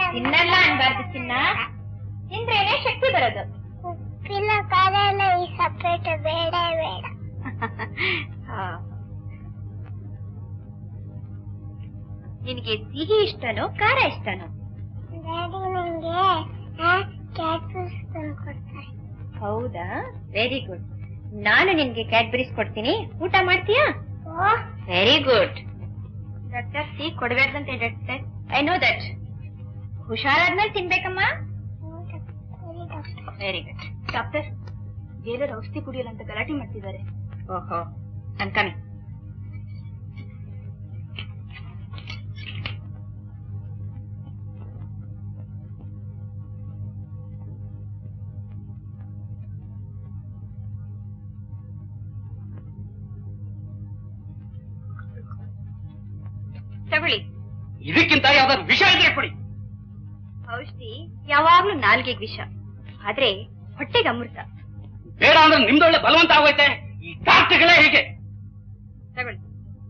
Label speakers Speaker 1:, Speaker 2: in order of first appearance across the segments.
Speaker 1: ತಿನ್ನಲ್ಲ ಅನ್ಬಾರ್ದು ಚಿನ್ನ ತಿಂದ್ರೇನೆ ಶಕ್ತಿ ಬರೋದು
Speaker 2: ಉಪ್ಪಿನ ಖಾರ ಎಲ್ಲ ಈ ಸಪ್ರೇಟ್ ಬೇಡ ಬೇಡ
Speaker 1: ಹಾ. ನಿನಗೆ ಸಿಹಿ ಇಷ್ಟನೋ ಖಾರ ಇಷ್ಟನೋ
Speaker 2: ಡ್ಯಾಡಿ ನಂಗೆ ಕ್ಯಾಟ್ ಫುಡ್ಸ್ ತಂದು ಕೊಡ್ತಾರೆ
Speaker 1: ಹೌದಾ ವೆರಿ ಗುಡ್ ನಾನು ನಿನ್ಗೆ ಕ್ಯಾಡ್ಬರೀಸ್ ಕೊಡ್ತೀನಿ ಊಟ ಮಾಡ್ತೀಯಾ
Speaker 2: oh
Speaker 1: very good doctor tea ಕೊಡಬೇಕಂತೆ ಡಾಕ್ಟರ್ ಐ ನೋ ದಟ್ ಹುಷಾರಾದ್ಮೇಲೆ ತಿನ್ಬೇಕಮ್ಮ
Speaker 2: ಸರಿ ಡಾಕ್ಟರ್
Speaker 1: ವೆರಿ ಗುಡ್
Speaker 3: ಡಾಕ್ಟರ್ ಬೇರೆಯವ್ರು ಔಷಧಿ ಕುಡಿಯಲ್ಲ ಅಂತ ಗಲಾಟೆ ಮಾಡ್ತಿದ್ದಾರೆ
Speaker 1: ಓಹೋ ಅನ್ಕಮಿ ತಗೊಳ್ಳಿ
Speaker 4: ಇದಕ್ಕಿಂತ ಯಾವ್ದಾದ್ರು ವಿಷ ಇದ್ರೆ ಕೊಡಿ
Speaker 1: ಔಷಧಿ ಯಾವಾಗ್ಲೂ ನಾಲ್ಗೆಗ್ ವಿಷ ಆದ್ರೆ ಹೊಟ್ಟೆಗೆ ಅಮೃತ
Speaker 4: ಬೇಡ ಅಂದ್ರೆ ನಿಮ್ದೊಳ್ಳೆ ಬಲವಂತ ಆಗೋಯ್ತೆ ಈ ಡಾಕ್ಟರ್ಗಳೇ ಹೀಗೆ
Speaker 1: ತಗೊಳ್ಳಿ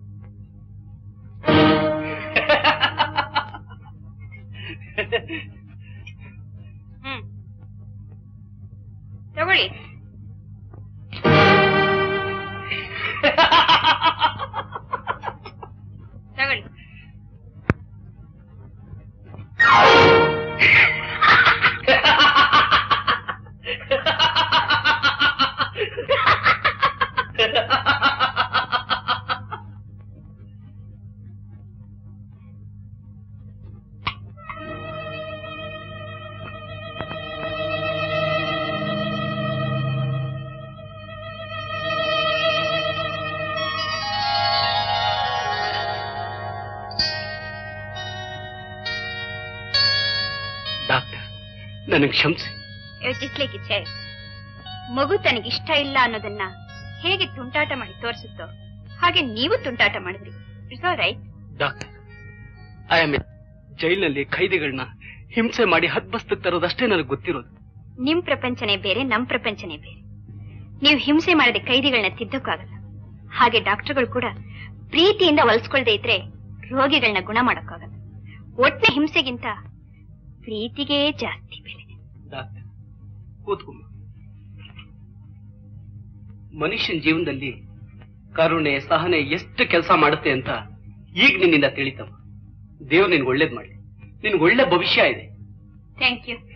Speaker 1: ಹ್ಮ್ ತಗೊಳ್ಳಿ ತಗೊಳ್ಳಿ
Speaker 4: ಡಾಕ್ಟರ್ ನನಗೆ ಕ್ಷಮಿಸಿ
Speaker 1: ಯೋಚಿಸ್ಲಿಕ್ಕೆ ಇಚ್ಛೆ ಮಗು ತನಗಿಷ್ಟ ಇಲ್ಲ ಅನ್ನೋದನ್ನ ಹೇಗೆ ತುಂಟಾಟ ಮಾಡಿ ತೋರಿಸುತ್ತೋ ಹಾಗೆ ನೀವು ತುಂಟಾಟ ಮಾಡಿದ್ರಿ it's all right
Speaker 4: doctor I am ಜೈಲಿನಲ್ಲಿ ಖೈದಿಗಳನ್ನ ಹಿಂಸೆ ಮಾಡಿ ಹದ್ಬಸ್ತಕ್ಕೆ ತರೋದಷ್ಟೇ ನನಗೆ ಗೊತ್ತಿರೋದು
Speaker 1: ನಿಮ್ ಪ್ರಪಂಚನೇ ಬೇರೆ ನಮ್ ಪ್ರಪಂಚನೇ ಬೇರೆ ನೀವು ಹಿಂಸೆ ಮಾಡದೆ ಕೈದಿಗಳನ್ನ ತಿದ್ದಕ್ಕಾಗಲ್ಲ ಹಾಗೆ ಡಾಕ್ಟರ್ಗಳು ಕೂಡ ಪ್ರೀತಿಯಿಂದ ಹೊಲಿಸ್ಕೊಳ್ದೇ ಇದ್ರೆ ರೋಗಿಗಳನ್ನ ಗುಣ ಮಾಡೋಕ್ಕಾಗಲ್ಲ ಒಟ್ಟಿನ ಹಿಂಸೆಗಿಂತ ಪ್ರೀತಿಗೆ ಜಾಸ್ತಿ ಬೆಲೆ
Speaker 4: ಡಾಕ್ಟರ್ ಕೂತ್ಕೊಂಡು ಮನುಷ್ಯನ ಜೀವನದಲ್ಲಿ ಕರುಣೆ ಸಹನೆ ಎಷ್ಟು ಕೆಲಸ ಮಾಡುತ್ತೆ ಅಂತ ಈಗ ನಿನ್ನಿಂದ ತಿಳಿತಮ್ಮ ದೇವ್ರು ನಿನ್ಗೆ ಒಳ್ಳೇದ್ ಮಾಡಿ ನಿನ್ಗೆ ಒಳ್ಳೆ ಭವಿಷ್ಯ ಇದೆ
Speaker 1: ಥ್ಯಾಂಕ್ ಯು